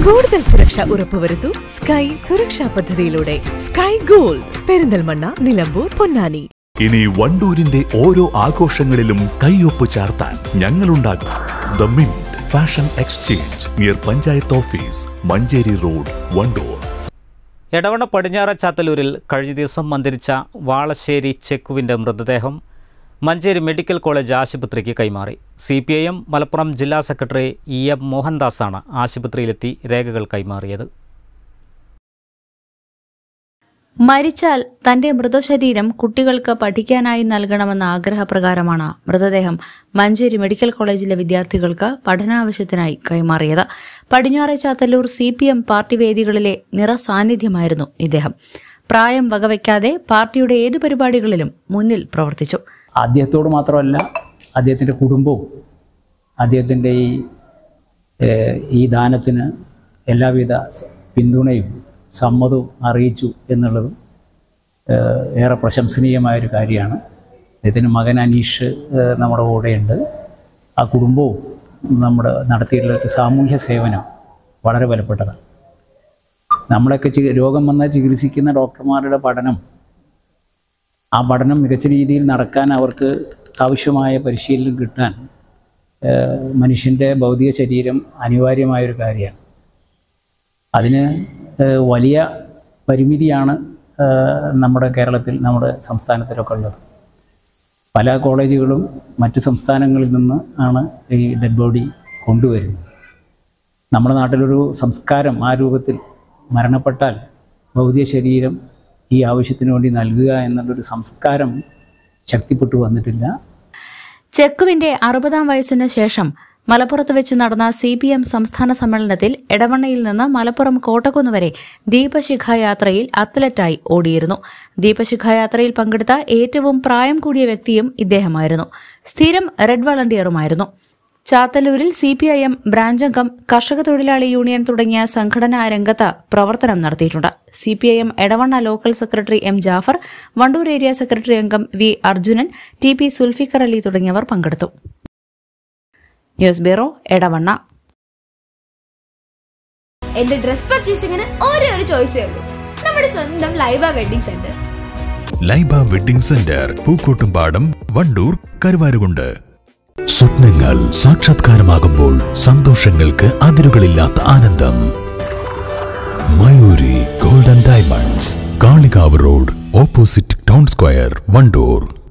കൂടുതൽ സുരക്ഷ ഉറപ്പുവരുത്തൂ സ്കൈ സുരക്ഷാ പദ്ധതിയിലൂടെ സ്കൈ ഗോൾഡ് പെരിന്തൽമണ്ണ നിലമ്പൂർ പൊന്നാനി ഇനി വണ്ടൂരിന്റെ ഓരോ ആഘോഷങ്ങളിലും കൈയൊപ്പ് ചാർത്താൻ ഞങ്ങളുണ്ടാകും the Mint Fashion Exchange near panchayat office Manjeri road Wandoor Edavanna പടിഞ്ഞാറ ചാത്തലൂരിൽ കഴിഞ്ഞ ദിവസം മന്ത്രിച്ച വാളശ്ശേരി ചെക്കുവിൻ്റെ മൃതദേഹം മഞ്ചേരി മെഡിക്കൽ കോളേജ് ആശുപത്രിക്ക് കൈമാറി C P I M Malappuram ജില്ലാ സെക്രട്ടറി ഇ എം മോഹൻദാസാണ് ആശുപത്രിയിലെത്തി രേഖകൾ കൈമാറിയത് മരിച്ചാൽ തന്റെ മൃതശരീരം കുട്ടികൾക്ക് പഠിക്കാനായി നൽകണമെന്ന ആഗ്രഹപ്രകാരമാണ് മൃതദേഹം മഞ്ചേരി മെഡിക്കൽ കോളേജിലെ വിദ്യാർത്ഥികൾക്ക് പഠനാവശ്യത്തിനായി കൈമാറിയത് പടിഞ്ഞാറെ Chathallur C P M party വേദികളിലെ നിറസാന്നിധ്യമായിരുന്നു ഇദ്ദേഹം പ്രായം വകവയ്ക്കാതെ പാർട്ടിയുടെ ഏതു പരിപാടികളിലും മുന്നിൽ പ്രവർത്തിച്ചു അദ്ദേഹത്തോട് മാത്രമല്ല അദ്ദേഹത്തിൻ്റെ കുടുംബവും അദ്ദേഹത്തിൻ്റെ ഈ ഏഹ്, ഈ ദാനത്തിന് എല്ലാവിധ സ- പിന്തുണയും സമ്മതവും അറിയിച്ചു എന്നുള്ളതും ഏഹ്, ഏറെ പ്രശംസനീയമായൊരു കാര്യമാണ് അദ്ദേഹത്തിൻ്റെ മകൻ അനീഷ് ഏഹ്, നമ്മുടെ കൂടെയുണ്ട് ആ കുടുംബവും നമ്മുടെ നടത്തിയിട്ടുള്ള ഒരു സാമൂഹ്യ സേവനം വളരെ വിലപ്പെട്ടതാണ് നമ്മളൊക്കെ ചി- രോഗം വന്നാൽ ചികിത്സിക്കുന്ന ഡോക്ടർമാരുടെ പഠനം ആ പഠനം മികച്ച രീതിയിൽ നടക്കാൻ അവർക്ക് ആവശ്യമായ പരിശീലനം കിട്ടാൻ ഏഹ്, മനുഷ്യൻ്റെ ഭൗതിക ശരീരം അനിവാര്യമായൊരു കാര്യമാണ് അതിന് ഏഹ്, വലിയ പരിമിതിയാണ് ഏഹ്, നമ്മുടെ കേരളത്തിൽ നമ്മുടെ സംസ്ഥാനത്തിലൊക്കെ ഉള്ളത് പല കോളേജുകളും മറ്റ് സംസ്ഥാനങ്ങളിൽ നിന്ന് ആണ് ഈ ഡെഡ് ബോഡി കൊണ്ടുവരുന്നത് നമ്മുടെ നാട്ടിലൊരു സംസ്കാരം ആ രൂപത്തിൽ മരണപ്പെട്ടാൽ ഭൗതിക ശരീരം ഈ ആവശ്യത്തിന് വേണ്ടി നൽകുക എന്നുള്ളൊരു സംസ്കാരം ശക്തിപ്പെട്ടു വന്നിട്ടില്ല ചെക്കുവിന്റെ അറുപതാം വയസ്സിന് ശേഷം മലപ്പുറത്ത് വെച്ച് നടന്ന സി പി എം സംസ്ഥാന സമ്മേളനത്തിൽ എടവണ്ണയിൽ നിന്ന് മലപ്പുറം കോട്ടക്കുന്ന് വരെ ദീപശിഖായാത്രയിൽ അത്ലറ്റായി ഓടിയിരുന്നു ദീപശിഖായാത്രയിൽ പങ്കെടുത്ത ഏറ്റവും പ്രായം കൂടിയ വ്യക്തിയും ഇദ്ദേഹമായിരുന്നു സ്ഥിരം റെഡ് വളണ്ടിയറുമായിരുന്നു ചാത്തല്ലൂരിൽ C P I M branch അംഗം കർഷക തൊഴിലാളി യൂണിയൻ തുടങ്ങിയ സംഘടനാ രംഗത്ത് പ്രവർത്തനം നടത്തിയിട്ടുണ്ട് C P I M Edavanna local secretary M Jafar Wandoor area secretary അംഗം V Arjunan T P Sulfikar Ali തുടങ്ങിയവർ പങ്കെടുത്തു ന്യൂസ് ബ്യൂറോ എടവണ്ണ എന്റെ ഡ്രസ് പർച്ചേസിംഗിന് ഒരേ ഒരു ചോയ്സേ ഉള്ളൂ നമ്മുടെ സ്വന്തം Laiba wedding centre Laiba wedding centre Pookkottumpadam Wandoor Karuvarakundu സ്വപ്നങ്ങൾ സാക്ഷാത്കാരമാകുമ്പോൾ സന്തോഷങ്ങൾക്ക് അതിരുകളില്ലാത്ത ആനന്ദം Mayoori golden diamonds Kalikavu road opposite town square Wandoor